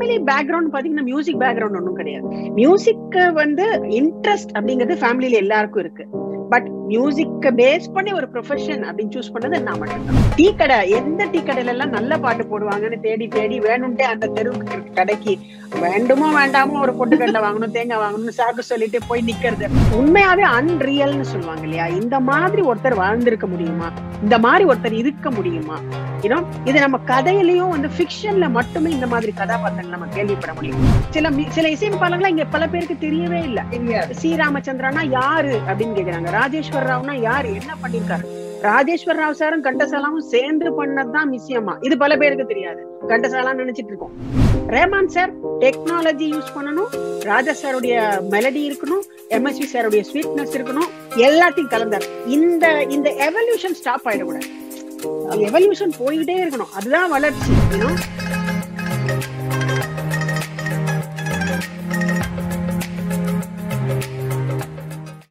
Family background பாத்தீங்கன்னா music background ஒன்றும் கிடையாது மியூசிக் வந்து இன்ட்ரெஸ்ட் அப்படிங்கிறது ஃபேமிலியில எல்லாருக்கும் இருக்கு பட் மியூசிக்க பேஸ் பண்ணி ஒரு ப்ரொஃபஷன் அப்படின்னு சூஸ் பண்ணது நான் மட்டும்தான் டீ கடை எந்த டீ கடையில எல்லாம் நல்ல பாட்டு போடுவாங்கன்னு தேடி தேடி வேணும்ட்டே அந்த தெருவுக்கு இருக்க கடைக்கு வேண்டுமோ வேண்டாமோ ஒரு பொட்டுக்கடலை வாங்கணும் தேங்காய் வாங்கணும்னு சாக்கு சொல்லிட்டு போய் நிக்கிறது உண்மையாவே அன்ரியல்னு சொல்லுவாங்க இல்லையா இந்த மாதிரி ஒருத்தர் வாழ்ந்திருக்க முடியுமா இந்த மாதிரி ஒருத்தர் இருக்க முடியுமா ஏன்னா இது நம்ம கதையிலயும் வந்து ஃபிக்ஷன்ல மட்டுமே இந்த மாதிரி கதாபாத்திரங்கள் நம்ம கேள்விப்பட முடியும் சில மி- சில இசையமைப்பாளர்கள் இங்க பல பேருக்கு தெரியவே இல்ல தெரியாது சி ராமச்சந்திரனா யாரு அப்படின்னு கேக்குறாங்க ராஜேஸ்வர் ராவ்னா யாரு என்ன பண்ணிருக்காரு ராஜேஸ்வர் ராவ் சாரும் கண்டசாலாவும் சேர்ந்து பண்ணதுதான் மிஸ்யமா இது பல பேருக்கு தெரியாது கண்டசாலா நினைச்சிட்டு இருக்கோம் ரேமான் சார் டெக்னாலஜி யூஸ் பண்ணணும் ராஜா சாருடைய மெலடி இருக்கணும் எம்எஸ்வி சாருடைய ஸ்வீட்னஸ் இருக்கணும் எல்லாத்தையும் கலந்தார் இந்த இந்த எவல்யூஷன் ஸ்டாப் ஆயிடக்கூடாது எவல்யூஷன் போயிட்டே இருக்கணும் அதுதான் வளர்ச்சி you know?